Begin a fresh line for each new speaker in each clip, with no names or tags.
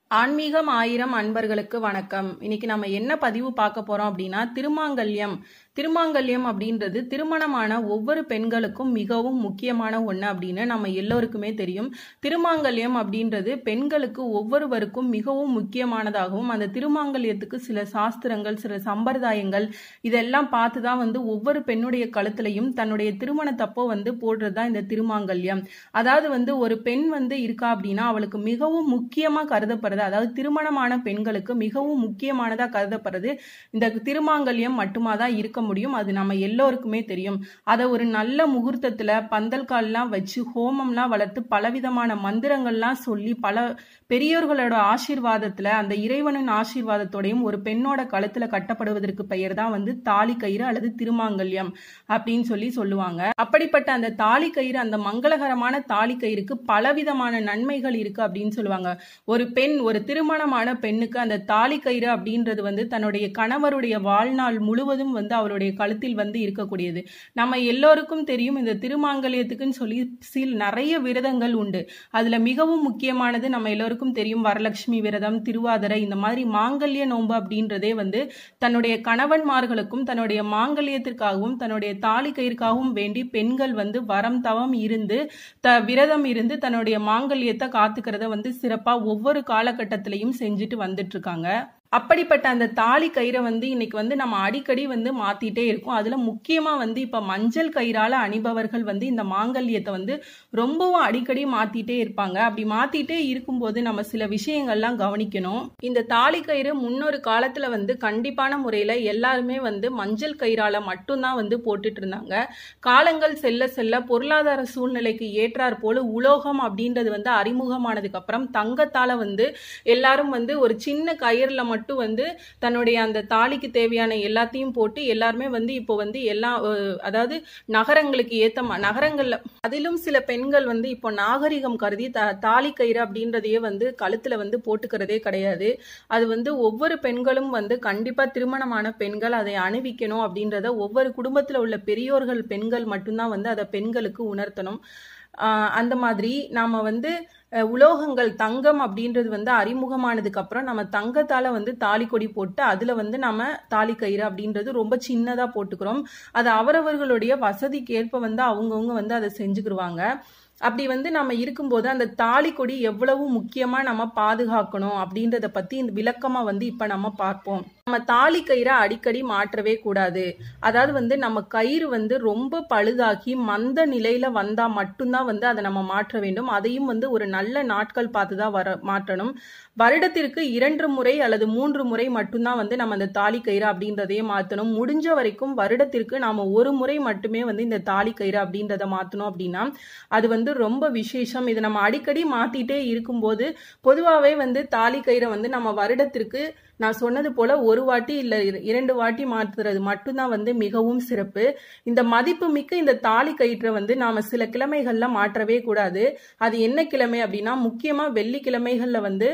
ஆன்மீகம் ஆயிரம் அன்பர்களுக்கு வணக்கம் இன்னைக்கு நம்ம என்ன பதிவு பார்க்க போறோம் அப்படின்னா திருமாங்கல்யம் திருமாங்கல்யம் அப்படின்றது திருமணமான ஒவ்வொரு பெண்களுக்கும் மிகவும் முக்கியமான ஒன்று அப்படின்னு நம்ம எல்லோருக்குமே தெரியும் திருமாங்கல்யம் அப்படின்றது பெண்களுக்கு ஒவ்வொருவருக்கும் மிகவும் முக்கியமானதாகவும் அந்த திருமாங்கல்யத்துக்கு சில சாஸ்திரங்கள் சில சம்பிரதாயங்கள் இதெல்லாம் பார்த்து தான் வந்து ஒவ்வொரு பெண்ணுடைய கழுத்துலையும் தன்னுடைய திருமணத்தப்போ வந்து போடுறது தான் இந்த திருமாங்கல்யம் அதாவது வந்து ஒரு பெண் வந்து இருக்கா அப்படின்னா அவளுக்கு மிகவும் முக்கியமா கருதப்படுறது அதாவது திருமணமான பெண்களுக்கு மிகவும் முக்கியமானதா கருதப்படுறது இந்த திருமாங்கல்யம் மட்டுமா தான் இருக்க முடியும் அது நம்ம எல்லோருக்குமே தெரியும் அதை ஒரு நல்ல முகூர்த்தத்துல பந்தல் கால்லாம் வச்சு ஹோமம்லாம் வளர்த்து பலவிதமான மந்திரங்கள்லாம் சொல்லி பல பெரியோர்களோட ஆசீர்வாதத்துல அந்த இறைவனின் ஆசீர்வாதத்தோடையும் ஒரு பெண்ணோட கழுத்துல கட்டப்படுவதற்கு பெயர் தான் வந்து தாலி கயிறு அல்லது திருமாங்கல்யம் அப்படின்னு சொல்லி சொல்லுவாங்க அப்படிப்பட்ட அந்த தாலி கயிறு அந்த மங்களகரமான தாலி கயிறுக்கு பலவிதமான நன்மைகள் இருக்கு அப்படின்னு சொல்லுவாங்க ஒரு பெண் ஒரு திருமணமான பெண்ணுக்கு அந்த தாலி கயிறு அப்படின்றது வந்து தன்னுடைய கணவருடைய வாழ்நாள் முழுவதும் வந்து அவருடைய கழுத்தில் வந்து இருக்கக்கூடியது நம்ம எல்லோருக்கும் தெரியும் இந்த திருமாங்கல்யத்துக்குன்னு சொல்லி சில நிறைய விரதங்கள் உண்டு அதுல மிகவும் முக்கியமானது நம்ம எல்லோருக்கும் தெரியும் வரலட்சுமி விரதம் திருவாதிரை இந்த மாதிரி மாங்கல்ய நோன்பு அப்படின்றதே வந்து தன்னுடைய கணவன்மார்களுக்கும் தன்னுடைய மாங்கல்யத்திற்காகவும் தன்னுடைய தாலி கயிறுக்காகவும் வேண்டி பெண்கள் வந்து வரம் தவம் இருந்து த விரதம் இருந்து தன்னுடைய மாங்கல்யத்தை காத்துக்கிறத வந்து சிறப்பா ஒவ்வொரு காலகட்டத்திலையும் செஞ்சுட்டு வந்துட்டு இருக்காங்க அப்படிப்பட்ட அந்த தாலி கயிறை வந்து இன்னைக்கு வந்து நம்ம அடிக்கடி வந்து மாத்திட்டே இருக்கோம் அதுல முக்கியமா வந்து இப்ப மஞ்சள் கயிறால அணிபவர்கள் வந்து இந்த மாங்கல்யத்தை வந்து ரொம்பவும் அடிக்கடி மாத்திட்டே இருப்பாங்க அப்படி மாத்திட்டே இருக்கும்போது நம்ம சில விஷயங்கள்லாம் கவனிக்கணும் இந்த தாலி கயிறு முன்னொரு காலத்துல வந்து கண்டிப்பான முறையில எல்லாருமே வந்து மஞ்சள் கயிறால மட்டும்தான் வந்து போட்டுட்டு இருந்தாங்க காலங்கள் செல்ல செல்ல பொருளாதார சூழ்நிலைக்கு ஏற்றாற் போல உலோகம் அப்படின்றது வந்து அறிமுகமானதுக்கு அப்புறம் தங்கத்தால வந்து எல்லாரும் வந்து ஒரு சின்ன கயிறுல மட்டும் வந்து தன்னுடைய அந்த தாலிக்கு தேவையான எல்லாத்தையும் போட்டு எல்லாருமே வந்து இப்போ வந்து எல்லா அதாவது நகரங்களுக்கு ஏத்த நகரங்கள்ல அதிலும் சில பெண்கள் வந்து இப்போ நாகரிகம் கருதி த தாலி கயிறு அப்படின்றதையே வந்து கழுத்துல வந்து போட்டுக்கிறதே கிடையாது அது வந்து ஒவ்வொரு பெண்களும் வந்து கண்டிப்பா திருமணமான பெண்கள் அதை அணிவிக்கணும் அப்படின்றத ஒவ்வொரு குடும்பத்துல உள்ள பெரியோர்கள் பெண்கள் மட்டும்தான் வந்து அதை பெண்களுக்கு உணர்த்தணும் அந்த மாதிரி நாம வந்து உலோகங்கள் தங்கம் அப்படின்றது வந்து அறிமுகமானதுக்கு அப்புறம் நம்ம தங்கத்தால வந்து தாலி கொடி போட்டு அதுல வந்து நம்ம தாலி கயிறு அப்படின்றது ரொம்ப சின்னதா போட்டுக்கிறோம் அது அவரவர்களுடைய வசதிக்கு ஏற்ப வந்து அவங்கவுங்க வந்து அதை செஞ்சுக்கிருவாங்க அப்படி வந்து நம்ம இருக்கும்போது அந்த தாலி கொடி எவ்வளவு முக்கியமா நம்ம பாதுகாக்கணும் அப்படின்றத பத்தி இந்த விளக்கமா வந்து இப்ப நம்ம பார்ப்போம் நம்ம தாலி கயிறை அடிக்கடி மாற்றவே கூடாது அதாவது வந்து நம்ம கயிறு வந்து ரொம்ப பழுதாகி மந்த நிலையில வந்தா மட்டும்தான் வந்து அதை நம்ம மாற்ற வேண்டும் அதையும் வந்து ஒரு நல்ல நாட்கள் பார்த்து தான் வர மாற்றணும் வருடத்திற்கு இரண்டு முறை அல்லது மூன்று முறை மட்டும்தான் வந்து நம்ம அந்த தாலி கயிறு அப்படின்றதையே மாற்றணும் முடிஞ்ச வரைக்கும் வருடத்திற்கு நாம ஒரு முறை மட்டுமே வந்து இந்த தாலி கயிறு அப்படின்றத மாற்றணும் அப்படின்னா அது வந்து ரொம்ப விசேஷம் இதை நம்ம அடிக்கடி மாத்திட்டே இருக்கும்போது பொதுவாகவே வந்து தாலி கயிறை வந்து நம்ம வருடத்திற்கு நான் சொன்னது போல ஒரு வாட்டி இல்ல இரண்டு வாட்டி மாற்றுறது மட்டும்தான் வந்து மிகவும் சிறப்பு இந்த மதிப்பு மிக்க இந்த தாலி கயிற்றை வந்து நாம சில கிழமைகள்ல மாற்றவே கூடாது அது என்ன கிழமை அப்படின்னா முக்கியமா வெள்ளிக்கிழமைகள்ல வந்து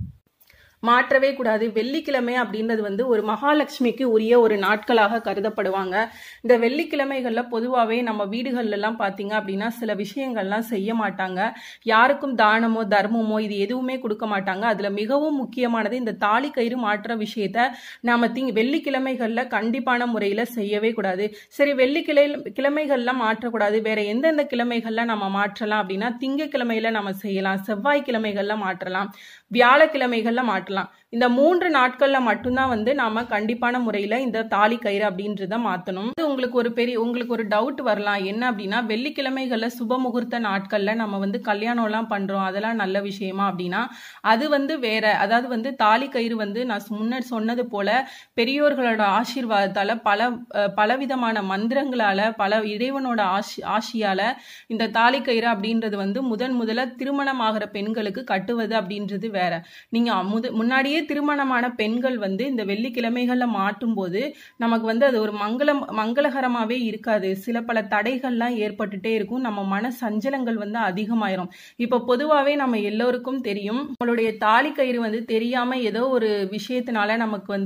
மாற்றவே கூடாது வெள்ளிக்கிழமை அப்படின்றது வந்து ஒரு மகாலட்சுமிக்கு உரிய ஒரு நாட்களாக கருதப்படுவாங்க இந்த வெள்ளிக்கிழமைகளில் பொதுவாகவே நம்ம வீடுகள்லாம் பார்த்தீங்க அப்படின்னா சில விஷயங்கள்லாம் செய்ய மாட்டாங்க யாருக்கும் தானமோ தர்மமோ இது எதுவுமே கொடுக்க மாட்டாங்க அதில் மிகவும் முக்கியமானது இந்த தாலி கயிறு மாற்ற விஷயத்த நாம திங் வெள்ளிக்கிழமைகளில் கண்டிப்பான முறையில் செய்யவே கூடாது சரி வெள்ளிக்கிழை கிழமைகளில் மாற்றக்கூடாது வேற எந்தெந்த கிழமைகளில் நம்ம மாற்றலாம் அப்படின்னா திங்கக்கிழமையில நம்ம செய்யலாம் செவ்வாய்க்கிழமைகளில் மாற்றலாம் வியாழக்கிழமைகளில் மாற்றலாம் இந்த மூன்று நாட்கள்ல மட்டும்தான் வந்து நாம கண்டிப்பான முறையில இந்த தாலி கயிறு அப்படின்றத மாத்தணும் உங்களுக்கு ஒரு பெரிய உங்களுக்கு ஒரு டவுட் வரலாம் என்ன அப்படின்னா வெள்ளிக்கிழமைகள்ல சுப முகூர்த்த நாட்கள்ல நம்ம வந்து கல்யாணம் எல்லாம் பண்றோம் அதெல்லாம் நல்ல விஷயமா அப்படின்னா அது வந்து வேற அதாவது வந்து தாலி கயிறு வந்து நான் முன்னர் சொன்னது போல பெரியோர்களோட ஆசீர்வாதத்தால பல பலவிதமான மந்திரங்களால பல இறைவனோட ஆசி ஆசியால இந்த தாலி கயிறு அப்படின்றது வந்து முதன் முதல்ல திருமணம் ஆகிற பெண்களுக்கு கட்டுவது அப்படின்றது வேற நீங்க முத முன்னாடியே திருமணமான பெண்கள் வந்து இந்த வெள்ளிக்கிழமைகள்ல மாட்டும் போது நமக்கு வந்து அது ஒரு மங்களம் மங்களகரமாவே இருக்காது சில பல தடைகள்லாம் ஏற்பட்டுட்டே இருக்கும் நம்ம மன சஞ்சலங்கள் வந்து அதிகமாயிரும் இப்ப பொதுவாவே நம்ம எல்லோருக்கும் தெரியும் நம்மளுடைய தாலி கயிறு வந்து தெரியாம ஏதோ ஒரு விஷயத்தினால நமக்கு வந்து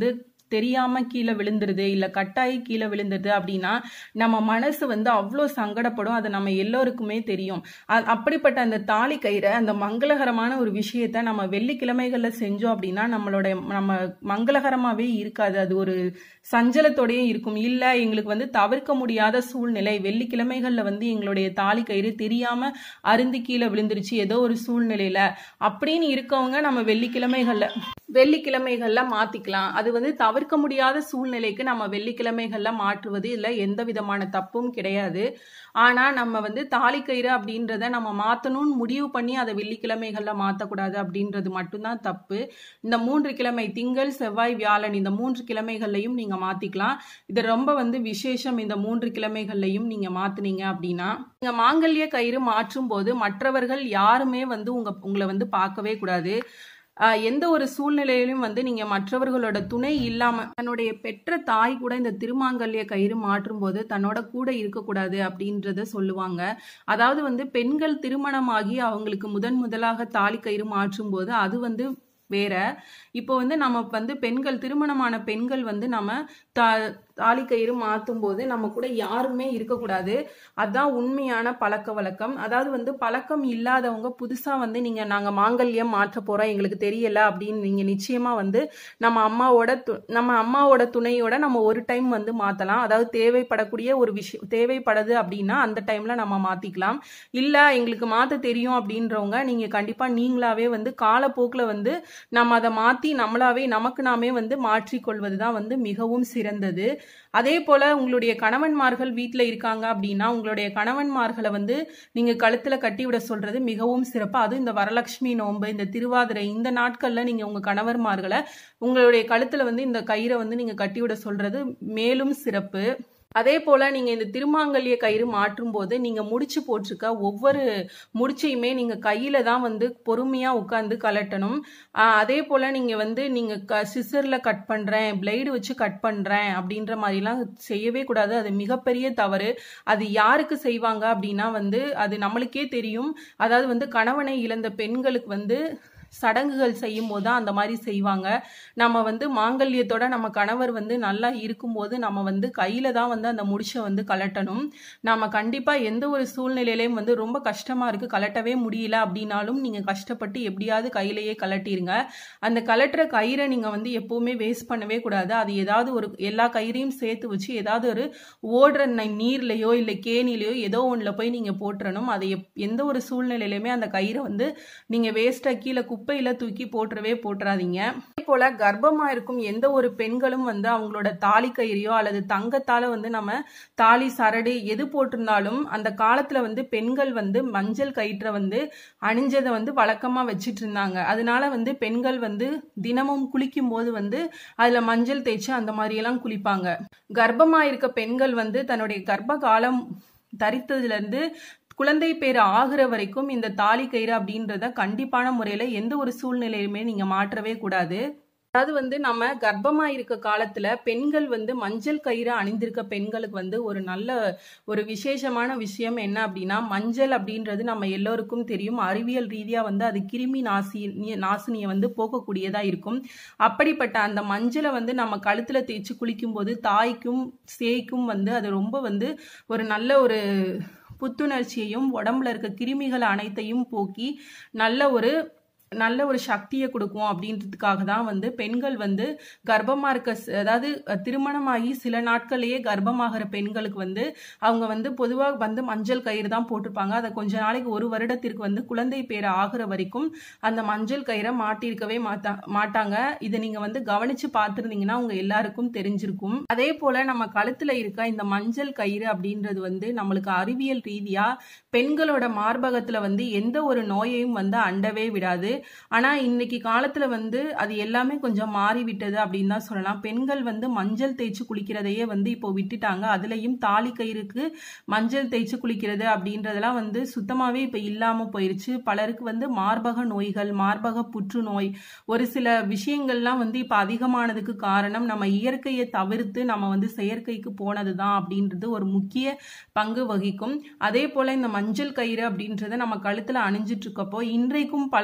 தெரியாம கீழே விழுந்துருது இல்ல கட்டாயி கீழே விழுந்துருது அப்படின்னா நம்ம மனசு வந்து அவ்வளோ சங்கடப்படும் அது நம்ம எல்லோருக்குமே தெரியும் அ- அப்படிப்பட்ட அந்த தாலி கயிறை அந்த மங்களகரமான ஒரு விஷயத்த நம்ம வெள்ளிக்கிழமைகள்ல செஞ்சோம் அப்படின்னா நம்மளோட நம்ம மங்களகரமாவே இருக்காது அது ஒரு சஞ்சலத்தோடயே இருக்கும் இல்ல எங்களுக்கு வந்து தவிர்க்க முடியாத சூழ்நிலை வெள்ளிக்கிழமைகள்ல வந்து எங்களுடைய தாலி கயிறு தெரியாம அருந்தி கீழே விழுந்துருச்சு ஏதோ ஒரு சூழ்நிலையில அப்படின்னு இருக்கவங்க நம்ம வெள்ளிக்கிழமைகள்ல வெள்ளிக்கிழமைகள்ல மாத்திக்கலாம் அது வந்து தவிர்க்க முடியாத சூழ்நிலைக்கு நம்ம வெள்ளிக்கிழமைகள்ல மாற்றுவது இல்ல எந்த விதமான தப்பும் கிடையாது ஆனா நம்ம வந்து தாலி கயிறு அப்படின்றத நம்ம மாத்தணும்னு முடிவு பண்ணி அதை வெள்ளிக்கிழமைகள்ல மாத்தக்கூடாது அப்படின்றது மட்டும்தான் தப்பு இந்த மூன்று கிழமை திங்கள் செவ்வாய் வியாழன் இந்த மூன்று கிழமைகள்லையும் நீங்க மாத்திக்கலாம் இது ரொம்ப வந்து விசேஷம் இந்த மூன்று கிழமைகள்லையும் நீங்க மாத்துனீங்க அப்படின்னா நீங்க மாங்கல்ய கயிறு மாற்றும் போது மற்றவர்கள் யாருமே வந்து உங்க உங்களை வந்து பார்க்கவே கூடாது ஆஹ் எந்த ஒரு சூழ்நிலையிலும் வந்து நீங்க மற்றவர்களோட துணை இல்லாம தன்னுடைய பெற்ற தாய் கூட இந்த திருமாங்கல்ய கயிறு மாற்றும் போது தன்னோட கூட இருக்கக்கூடாது அப்படின்றத சொல்லுவாங்க அதாவது வந்து பெண்கள் திருமணமாகி அவங்களுக்கு முதன் முதலாக தாலி கயிறு மாற்றும் போது அது வந்து வேற இப்போ வந்து நம்ம வந்து பெண்கள் திருமணமான பெண்கள் வந்து நம்ம தா தாலி கயிறு மாற்றும் போது நம்ம கூட யாருமே இருக்கக்கூடாது அதான் உண்மையான பழக்க வழக்கம் அதாவது வந்து பழக்கம் இல்லாதவங்க புதுசா வந்து நீங்க நாங்க மாங்கல்யம் மாற்ற போறோம் எங்களுக்கு தெரியல அப்படின்னு நீங்க நிச்சயமா வந்து நம்ம அம்மாவோட து- நம்ம அம்மாவோட துணையோட நம்ம ஒரு டைம் வந்து மாத்தலாம் அதாவது தேவைப்படக்கூடிய ஒரு விஷயம் தேவைப்படுது அப்படின்னா அந்த டைம்ல நம்ம மாத்திக்கலாம் இல்ல எங்களுக்கு மாத்த தெரியும் அப்படின்றவங்க நீங்க கண்டிப்பா நீங்களாவே வந்து காலப்போக்குல வந்து நம்ம அதை மாத்தி நம்மளாவே நமக்கு நாமே வந்து மாற்றிக்கொள்வது தான் வந்து மிகவும் சிறந்தது அதே போல உங்களுடைய கணவன்மார்கள் வீட்டில் இருக்காங்க அப்படின்னா உங்களுடைய கணவன்மார்களை வந்து நீங்க கழுத்துல கட்டி விட சொல்றது மிகவும் சிறப்பு அதுவும் இந்த வரலட்சுமி நோன்பு இந்த திருவாதிரை இந்த நாட்கள்ல நீங்க உங்க கணவன்மார்களை உங்களுடைய கழுத்துல வந்து இந்த கயிறை வந்து நீங்க கட்டி விட சொல்றது மேலும் சிறப்பு அதே போல நீங்க இந்த திருமாங்கல்ய கயிறு மாற்றும் போது நீங்க முடிச்சு போட்டிருக்க ஒவ்வொரு முடிச்சையுமே நீங்க கையில தான் வந்து பொறுமையா உட்கார்ந்து கலட்டணும் ஆஹ் அதே போல நீங்க வந்து நீங்க க சிசர்ல கட் பண்றேன் பிளேடு வச்சு கட் பண்றேன் அப்படின்ற மாதிரிலாம் செய்யவே கூடாது அது மிகப்பெரிய தவறு அது யாருக்கு செய்வாங்க அப்படின்னா வந்து அது நம்மளுக்கே தெரியும் அதாவது வந்து கணவனை இழந்த பெண்களுக்கு வந்து சடங்குகள் செய்யும் போது தான் அந்த மாதிரி செய்வாங்க நம்ம வந்து மாங்கல்யத்தோட நம்ம கணவர் வந்து நல்லா இருக்கும்போது நம்ம வந்து கையில தான் வந்து அந்த முடிச்சை வந்து கலட்டணும் நாம கண்டிப்பா எந்த ஒரு சூழ்நிலையிலையும் வந்து ரொம்ப கஷ்டமா இருக்கு கலட்டவே முடியல அப்படின்னாலும் நீங்க கஷ்டப்பட்டு எப்படியாவது கையிலேயே கலட்டிருங்க அந்த கலட்டுற கயிறை நீங்க வந்து எப்பவுமே வேஸ்ட் பண்ணவே கூடாது அது ஏதாவது ஒரு எல்லா கயிறையும் சேர்த்து வச்சு ஏதாவது ஒரு ஓடுற ந- நீர்லயோ இல்லை கேணிலையோ ஏதோ ஒண்ணுல போய் நீங்க போட்டுறணும் அதை எப்- எந்த ஒரு சூழ்நிலையிலுமே அந்த கயிறை வந்து நீங்க வேஸ்டா கீழே குப்பையில தூக்கி போட்டுறவே போட்டுறாதீங்க அதே போல கர்ப்பமா இருக்கும் எந்த ஒரு பெண்களும் வந்து அவங்களோட தாலி கயிறையோ அல்லது தங்கத்தால வந்து நம்ம தாலி சரடு எது போட்டிருந்தாலும் அந்த காலத்துல வந்து பெண்கள் வந்து மஞ்சள் கயிற்றை வந்து அணிஞ்சதை வந்து வழக்கமா வச்சிட்டு இருந்தாங்க அதனால வந்து பெண்கள் வந்து தினமும் குளிக்கும் போது வந்து அதுல மஞ்சள் தேய்ச்சி அந்த மாதிரி எல்லாம் குளிப்பாங்க கர்ப்பமா இருக்க பெண்கள் வந்து தன்னுடைய கர்ப்ப காலம் தரித்ததுல இருந்து குழந்தை பேர் ஆகுற வரைக்கும் இந்த தாலி கயிறு அப்படின்றத கண்டிப்பான முறையில எந்த ஒரு சூழ்நிலையுமே நீங்க மாற்றவே கூடாது அதாவது வந்து நம்ம கர்ப்பமா இருக்க காலத்துல பெண்கள் வந்து மஞ்சள் கயிறு அணிந்திருக்க பெண்களுக்கு வந்து ஒரு நல்ல ஒரு விசேஷமான விஷயம் என்ன அப்படின்னா மஞ்சள் அப்படின்றது நம்ம எல்லோருக்கும் தெரியும் அறிவியல் ரீதியா வந்து அது கிருமி நாசி நாசினியை வந்து போக்கக்கூடியதா இருக்கும் அப்படிப்பட்ட அந்த மஞ்சளை வந்து நம்ம கழுத்துல தேய்ச்சி குளிக்கும்போது தாய்க்கும் சேய்க்கும் வந்து அது ரொம்ப வந்து ஒரு நல்ல ஒரு புத்துணர்ச்சியையும் உடம்புல இருக்க கிருமிகள் அனைத்தையும் போக்கி நல்ல ஒரு நல்ல ஒரு சக்தியை கொடுக்கும் அப்படின்றதுக்காக தான் வந்து பெண்கள் வந்து கர்ப்பமா இருக்க ச- அதாவது அஹ், திருமணமாகி சில நாட்கள்லயே கர்ப்பமாகிற பெண்களுக்கு வந்து அவங்க வந்து பொதுவாக வந்து மஞ்சள் கயிறு தான் போட்டிருப்பாங்க அதை கொஞ்ச நாளைக்கு ஒரு வருடத்திற்கு வந்து குழந்தை பேர் ஆகுற வரைக்கும் அந்த மஞ்சள் கயிறை மாட்டியிருக்கவே மாட்டா மாட்டாங்க இதை நீங்க வந்து கவனிச்சு பார்த்துருந்தீங்கன்னா உங்க எல்லாருக்கும் தெரிஞ்சிருக்கும் அதே போல நம்ம கழுத்துல இருக்க இந்த மஞ்சள் கயிறு அப்படின்றது வந்து நம்மளுக்கு அறிவியல் ரீதியா பெண்களோட மார்பகத்துல வந்து எந்த ஒரு நோயையும் வந்து அண்டவே விடாது ஆனா இன்னைக்கு காலத்துல வந்து அது எல்லாமே கொஞ்சம் மாறி விட்டது அப்படின்னு தான் சொல்லலாம் பெண்கள் வந்து மஞ்சள் தேய்ச்சி குளிக்கிறதையே வந்து இப்போ விட்டுட்டாங்க அதுலயும் தாலி கயிறுக்கு மஞ்சள் தேய்ச்சி குளிக்கிறது அப்படின்றதெல்லாம் வந்து சுத்தமாவே இப்ப இல்லாம போயிருச்சு பலருக்கு வந்து மார்பக நோய்கள் மார்பக புற்றுநோய் ஒரு சில விஷயங்கள்லாம் வந்து இப்ப அதிகமானதுக்கு காரணம் நம்ம இயற்கையை தவிர்த்து நம்ம வந்து செயற்கைக்கு போனதுதான் அப்படின்றது ஒரு முக்கிய பங்கு வகிக்கும் அதே போல இந்த மஞ்சள் கயிறு அப்படின்றத நம்ம கழுத்துல அணிஞ்சிட்டு இருக்கப்போ இன்றைக்கும் பல பெண்கள்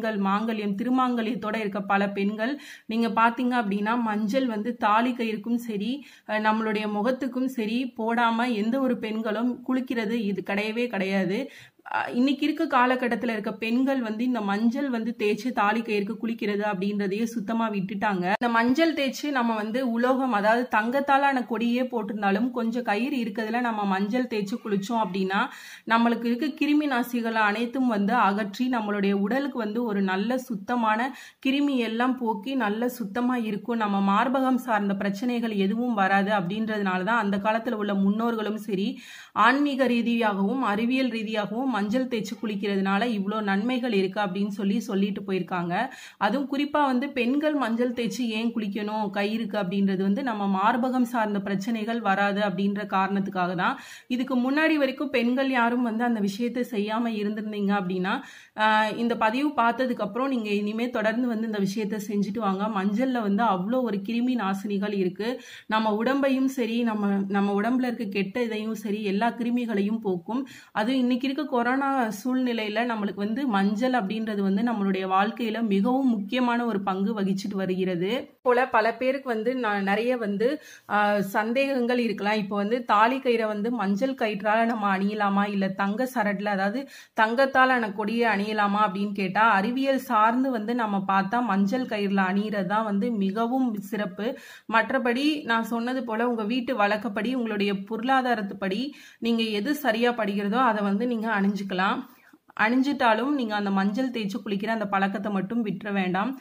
பெண்கள் மாங்கல்யம் திருமாங்கல்யத்தோட இருக்க பல பெண்கள் நீங்க பாத்தீங்க அப்படின்னா மஞ்சள் வந்து தாலி கயிறுக்கும் சரி அஹ் நம்மளுடைய முகத்துக்கும் சரி போடாம எந்த ஒரு பெண்களும் குளிக்கிறது இது கிடையவே கிடையாது அஹ் இன்னைக்கு இருக்க காலகட்டத்தில் இருக்க பெண்கள் வந்து இந்த மஞ்சள் வந்து தேய்ச்சி தாலி கயிறுக்கு குளிக்கிறது அப்படின்றதையே சுத்தமா விட்டுட்டாங்க இந்த மஞ்சள் தேய்ச்சி நம்ம வந்து உலோகம் அதாவது தங்கத்தாலான கொடியே போட்டிருந்தாலும் கொஞ்சம் கயிறு இருக்கிறதுல நம்ம மஞ்சள் தேய்ச்சி குளிச்சோம் அப்படின்னா நம்மளுக்கு இருக்க கிருமி நாசிகள் அனைத்தும் வந்து அகற்றி நம்மளுடைய உடலுக்கு வந்து ஒரு நல்ல சுத்தமான கிருமி எல்லாம் போக்கி நல்ல சுத்தமா இருக்கும் நம்ம மார்பகம் சார்ந்த பிரச்சனைகள் எதுவும் வராது அப்படின்றதுனால தான் அந்த காலத்துல உள்ள முன்னோர்களும் சரி ஆன்மீக ரீதியாகவும் அறிவியல் ரீதியாகவும் மஞ்சள் தேய்ச்சி குளிக்கிறதுனால இவ்வளோ நன்மைகள் இருக்கு அப்படின்னு சொல்லி சொல்லிட்டு போயிருக்காங்க அதுவும் குறிப்பா வந்து பெண்கள் மஞ்சள் தேய்ச்சி ஏன் குளிக்கணும் கயிறுக்கு அப்படின்றது வந்து நம்ம மார்பகம் சார்ந்த பிரச்சனைகள் வராது அப்படின்ற காரணத்துக்காக தான் இதுக்கு முன்னாடி வரைக்கும் பெண்கள் யாரும் வந்து அந்த விஷயத்தை செய்யாம இருந்திருந்தீங்க அப்படின்னா ஆஹ் இந்த பதிவு பார்த்ததுக்கு அப்புறம் நீங்க இனிமே தொடர்ந்து வந்து இந்த விஷயத்தை செஞ்சுட்டு வாங்க மஞ்சள்ல வந்து அவ்வளோ ஒரு கிருமி நாசினிகள் இருக்கு நம்ம உடம்பையும் சரி நம்ம நம்ம உடம்புல இருக்க கெட்ட இதையும் சரி எல்லா கிருமிகளையும் போக்கும் அதுவும் இன்னைக்கு இருக்க கொரோனா சூழ்நிலையில நம்மளுக்கு வந்து மஞ்சள் அப்படின்றது வந்து நம்மளுடைய வாழ்க்கையில மிகவும் முக்கியமான ஒரு பங்கு வகிச்சுட்டு வருகிறது போல பல பேருக்கு வந்து நான் நிறைய வந்து ஆஹ், சந்தேகங்கள் இருக்கலாம் இப்போ வந்து தாலி கயிறை வந்து மஞ்சள் கயிற்றால நம்ம அணியலாமா இல்ல தங்க சரட்ல அதாவது தங்கத்தால் ஆன கொடியை அணியலாமா அப்படின்னு கேட்டா அறிவியல் சார்ந்து வந்து நம்ம பார்த்தா மஞ்சள் கயிறுல அணியிறது தான் வந்து மிகவும் சிறப்பு மற்றபடி நான் சொன்னது போல உங்க வீட்டு வழக்கப்படி உங்களுடைய பொருளாதாரத்துப்படி நீங்க எது சரியா படுகிறதோ அதை வந்து நீங்க அணிஞ்சுக்கலாம் அணிஞ்சிட்டாலும் நீங்க அந்த மஞ்சள் தேய்ச்சி குளிக்கிற அந்த பழக்கத்தை மட்டும் விட்டுற வேண்டாம்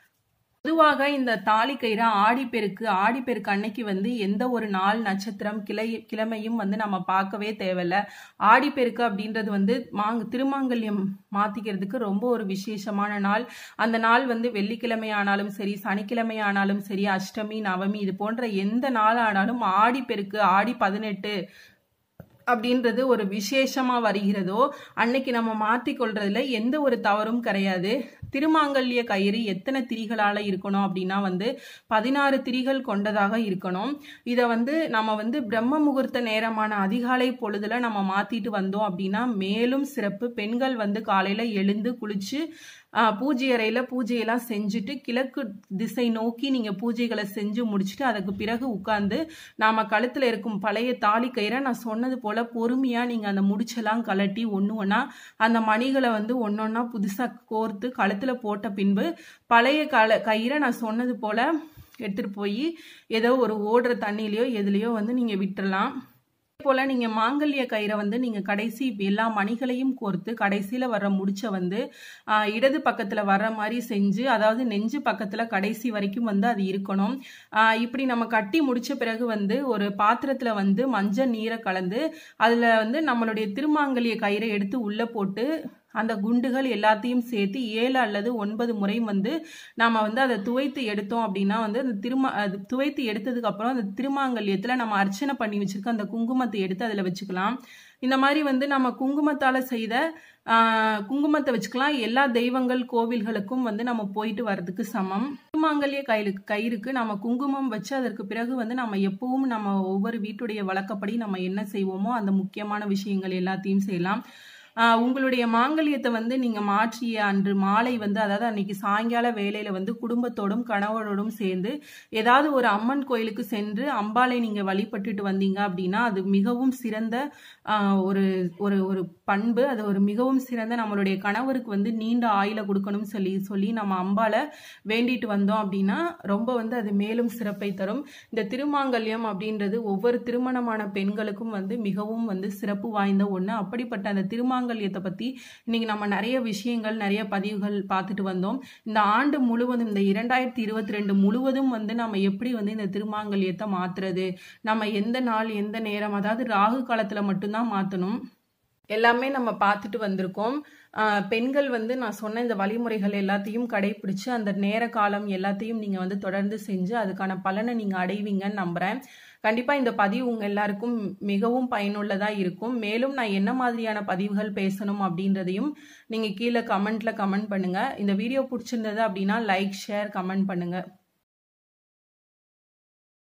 பொதுவாக இந்த தாலி கயிறு ஆடிப்பெருக்கு ஆடிப்பெருக்கு அன்னைக்கு வந்து எந்த ஒரு நாள் நட்சத்திரம் கிளை கிழமையும் வந்து நம்ம பார்க்கவே தேவையில்ல ஆடிப்பெருக்கு அப்படின்றது வந்து மாங் திருமாங்கல்யம் மாத்திக்கிறதுக்கு ரொம்ப ஒரு விசேஷமான நாள் அந்த நாள் வந்து வெள்ளிக்கிழமை ஆனாலும் சரி சனிக்கிழமை ஆனாலும் சரி அஷ்டமி நவமி இது போன்ற எந்த நாள் ஆனாலும் ஆடிப்பெருக்கு ஆடி பதினெட்டு அப்படின்றது ஒரு விசேஷமா வருகிறதோ அன்னைக்கு நம்ம மாற்றிக்கொள்றதுல எந்த ஒரு தவறும் கிடையாது திருமாங்கல்ய கயிறு எத்தனை திரிகளால இருக்கணும் அப்படின்னா வந்து பதினாறு திரிகள் கொண்டதாக இருக்கணும் இதை வந்து நம்ம வந்து பிரம்ம முகூர்த்த நேரமான அதிகாலை பொழுதுல நம்ம மாத்திட்டு வந்தோம் அப்படின்னா மேலும் சிறப்பு பெண்கள் வந்து காலையில எழுந்து குளிச்சு ஆஹ், பூஜை அறையில பூஜையெல்லாம் செஞ்சுட்டு கிழக்கு திசை நோக்கி நீங்க பூஜைகளை செஞ்சு முடிச்சுட்டு அதுக்கு பிறகு உட்கார்ந்து நாம கழுத்துல இருக்கும் பழைய தாலி கயிறை நான் சொன்னது போல பொறுமையா நீங்க அந்த முடிச்செல்லாம் கலட்டி ஒண்ணு ஒண்ணா அந்த மணிகளை வந்து ஒன்னொன்னா புதுசா கோர்த்து கழுத்துல போட்ட பின்பு பழைய கல கயிறை நான் சொன்னது போல எடுத்துட்டு போய் ஏதோ ஒரு ஓடுற தண்ணியிலையோ எதுலயோ வந்து நீங்க விட்டுறலாம் அதே போல நீங்க மாங்கல்ய கயிறை வந்து நீங்க கடைசி எல்லா மணிகளையும் கோர்த்து கடைசியில வர்ற முடிச்ச வந்து ஆஹ், இடது பக்கத்துல வர்ற மாதிரி செஞ்சு அதாவது நெஞ்சு பக்கத்துல கடைசி வரைக்கும் வந்து அது இருக்கணும் ஆஹ், இப்படி நம்ம கட்டி முடிச்ச பிறகு வந்து ஒரு பாத்திரத்துல வந்து மஞ்சள் நீரை கலந்து அதுல வந்து நம்மளுடைய திருமாங்கல்ய கயிறை எடுத்து உள்ள போட்டு அந்த குண்டுகள் எல்லாத்தையும் சேர்த்து ஏழு அல்லது ஒன்பது முறை வந்து நாம வந்து அதை துவைத்து எடுத்தோம் அப்படின்னா வந்து அந்த திருமா அது துவைத்து எடுத்ததுக்கு அப்புறம் அந்த திருமாங்கல்யத்துல நம்ம அர்ச்சனை பண்ணி வச்சிருக்க அந்த குங்குமத்தை எடுத்து அதுல வச்சுக்கலாம் இந்த மாதிரி வந்து நம்ம குங்குமத்தால செய்த ஆஹ், குங்குமத்தை வச்சுக்கலாம் எல்லா தெய்வங்கள் கோவில்களுக்கும் வந்து நம்ம போயிட்டு வர்றதுக்கு சமம் திருமாங்கல்ய கயிறு கயிறுக்கு நம்ம குங்குமம் வச்சு அதற்கு பிறகு வந்து நம்ம எப்பவும் நம்ம ஒவ்வொரு வீட்டுடைய வழக்கப்படி நம்ம என்ன செய்வோமோ அந்த முக்கியமான விஷயங்கள் எல்லாத்தையும் செய்யலாம் ஆஹ் உங்களுடைய மாங்கல்யத்தை வந்து நீங்க மாற்றிய அன்று மாலை வந்து அதாவது அன்னைக்கு சாயங்கால வேலையில வந்து குடும்பத்தோடும் கணவரோடும் சேர்ந்து ஏதாவது ஒரு அம்மன் கோயிலுக்கு சென்று அம்பாளை நீங்க வழிபட்டுட்டு வந்தீங்க அப்படின்னா அது மிகவும் சிறந்த ஆஹ் ஒரு ஒரு ஒரு பண்பு அது ஒரு மிகவும் சிறந்த நம்மளுடைய கணவருக்கு வந்து நீண்ட ஆயுள கொடுக்கணும்னு சொல்லி சொல்லி நம்ம அம்பாளை வேண்டிட்டு வந்தோம் அப்படின்னா ரொம்ப வந்து அது மேலும் சிறப்பை தரும் இந்த திருமாங்கல்யம் அப்படின்றது ஒவ்வொரு திருமணமான பெண்களுக்கும் வந்து மிகவும் வந்து சிறப்பு வாய்ந்த ஒண்ணு அப்படிப்பட்ட அந்த திருமாங்கல்யத்தை பத்தி இன்னைக்கு நம்ம நிறைய விஷயங்கள் நிறைய பதிவுகள் பார்த்துட்டு வந்தோம் இந்த ஆண்டு முழுவதும் இந்த இரண்டாயிரத்தி இருபத்தி ரெண்டு முழுவதும் வந்து நம்ம எப்படி வந்து இந்த திருமாங்கல்யத்தை மாத்துறது நம்ம எந்த நாள் எந்த நேரம் அதாவது ராகு காலத்துல மட்டும்தான் மாத்தணும் எல்லாமே நம்ம பார்த்துட்டு வந்திருக்கோம் ஆஹ் பெண்கள் வந்து நான் சொன்ன இந்த வழிமுறைகள் எல்லாத்தையும் கடைபிடிச்சு அந்த நேர காலம் எல்லாத்தையும் நீங்க வந்து தொடர்ந்து செஞ்சு அதுக்கான பலனை நீங்க அடைவீங்கன்னு நம்புறேன் கண்டிப்பா இந்த பதிவு உங்க எல்லாருக்கும் மிகவும் பயனுள்ளதா இருக்கும் மேலும் நான் என்ன மாதிரியான பதிவுகள் பேசணும் அப்படின்றதையும் நீங்க கீழே கமெண்ட்ல கமெண்ட் பண்ணுங்க இந்த வீடியோ பிடிச்சிருந்தது அப்படின்னா லைக் ஷேர் கமெண்ட் பண்ணுங்க